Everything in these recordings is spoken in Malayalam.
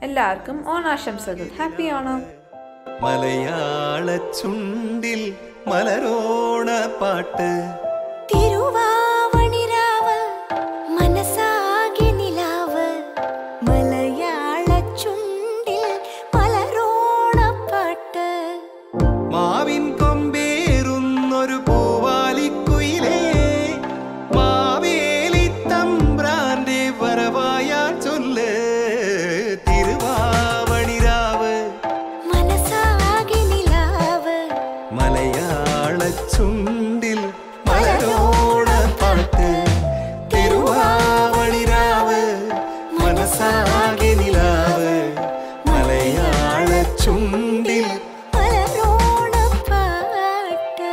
എല്ലാവർക്കും ഓണാശംസകൾ ഹാപ്പി ഓണം മലയാള ചുണ്ടിൽ മലരോണ പാട്ട് തിരുവാവണിരാവ് മനസാകെ നിലാവ് മലയാള ചുണ്ടിൽ പലരോണപ്പാട്ട് മാവിൻ കൊമ്പേറുന്നൊരു പൂവാലിക്കുയിലേ മാവേലി തമ്പ്രാന്റെ വരവായാൽ ചൊല്ല് തിരുവാവണിരാവ് മനസാകെ നിലാവ് മലയാള ചുണ്ടിൽ മലരോണ പാട്ട് തിരുവാവണിരാവ് മനസാകെ നിലാവ് മലയാള ചുണ്ടിൽ പലരോണപ്പാട്ട്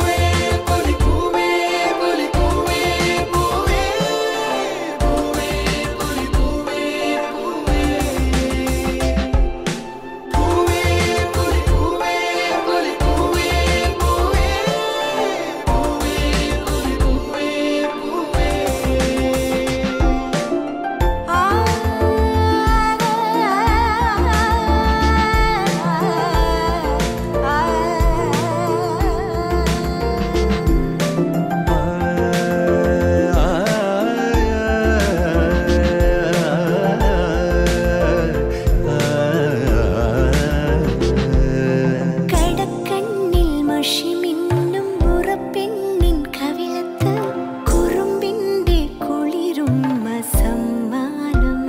കടക്കണ്ണിൽ മഷിമിന്നും മുറപ്പെണ്ണിൻ കവിളത്ത് കുറുമ്പിന്റെ കുളിരും സമ്മാനം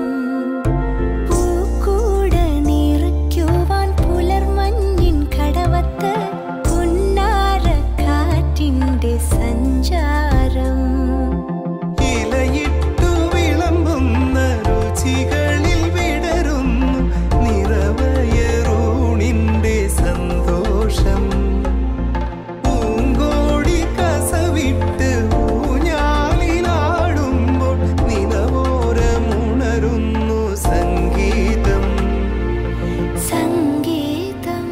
പൂക്കൂട നിറയ്ക്കുവാൻ പുലർമഞ്ഞിൻ കടവത്ത് പുന്നാര കാറ്റിന്റെ സഞ്ചാരം ഇലയിട്ടു വിളമ്പുന്ന രുചികളിൽ വിടരുന്നു നിറവയറൂണിന്റെ സന്തോഷം പൂങ്കോടി കസവിട്ട് ഊഞ്ഞാലിലാടുമ്പോൾ നിലവോരമുണരുന്നു സംഗീതം സംഗീതം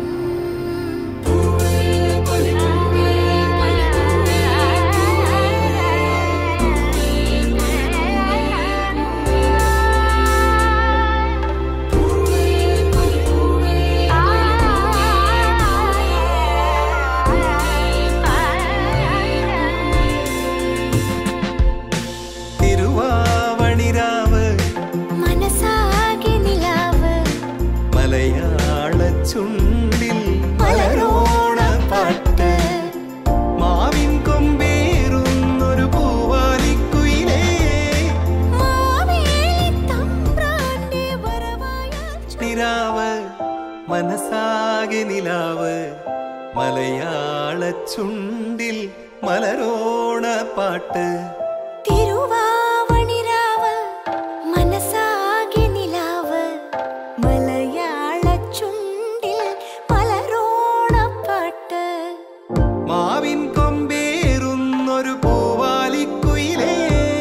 തിരുവാവണിരാവ് മനസാകെ നിലാവ് മലയാള ചുണ്ടിൽ മലരോണ പാട്ട് മാവിൻ കൊമ്പേറുന്നൊരു പൂവാലിക്കുയിലേ മാവേലി തമ്പ്രാന്റെ വരവായാൽ നിലാവ് മനസാകെ നിലാവ് മലയാള ചുണ്ടിൽ മലരോണ പാട്ട് തിരുവാവണിരാവ് മനസാകെ നിലാവ് മലയാള ചുണ്ടിൽ പലരോണപ്പാട്ട് മാവിൻ കൊമ്പേറുന്നൊരു പൂവാലിക്കുയിലേ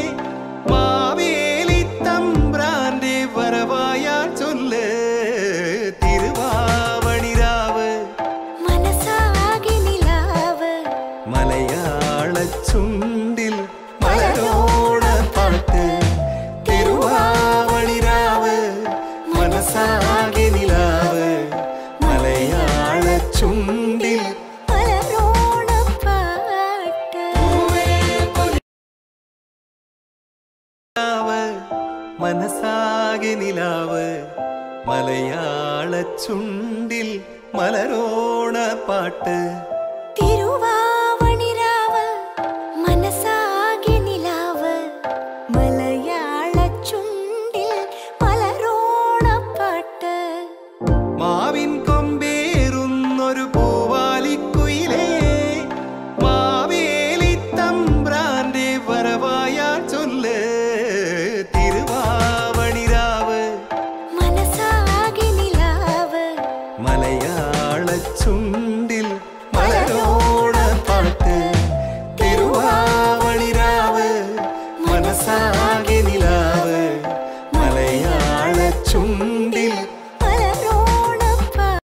മാവേലി തമ്പ്രാന്റെ വരവായാൽ ചൊല്ല് തിരുവാവണിരാവ് മനസാകെ നിലാവ് മലയാള ചുണ്ടിൽ മലരോണ പാട്ട് തിരുവാവണിരാവ് മനസാകെ നിലാവ് മലയാള ചുണ്ടിൽ പലരോണപ്പാട്ട് നിലാവ് മനസാകെ നിലാവ് മലയാള ചുണ്ടിൽ മലരോണ പാട്ട് തിരുവാവണിരാവ് മനസാകെ നിലാവ് മല